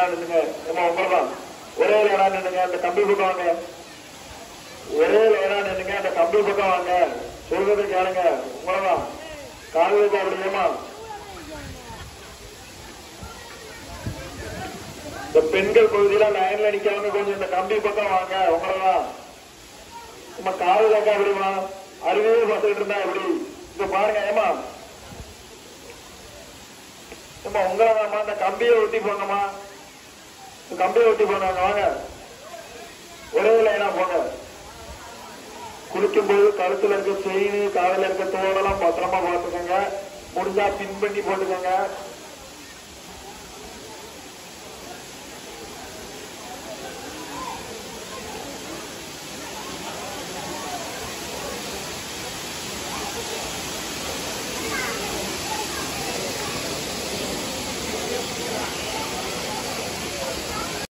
லைனா நின்னுங்க ஏமா உங்களதான் ஒரே லைனா நின்னுங்க அந்த கம்பி பக்கம் வாங்க ஒரே லைனா நின்னுங்க அந்த கம்பி பக்கம் வாங்க சொல்றதை கேளுங்க உங்களதான் கால் வைக்க அப்படியேமா இந்த பெண்கள் பகுதியில லைன்ல நிக்காம கொஞ்சம் இந்த கம்பி பக்கம் வாங்க உங்களதான் நம்ம கால் வைக்க அப்படிமா அருவே பார்த்துட்டு இருந்தா எப்படி இப்ப பாருங்க ஏமா ஏமா உங்களதாம்மா இந்த கம்பியை ஒட்டி போங்கம்மா இந்த கம்பியை ஒட்டி போங்க வாங்க ஒரே லைனா போங்க குளிக்கும்போது கழுத்துல இருக்க செயின் காதுல இருக்க தோலெல்லாம் பத்திரமா பார்த்துக்கோங்க முடிஞ்சா பின் பண்ணி போட்டுக்கோங்க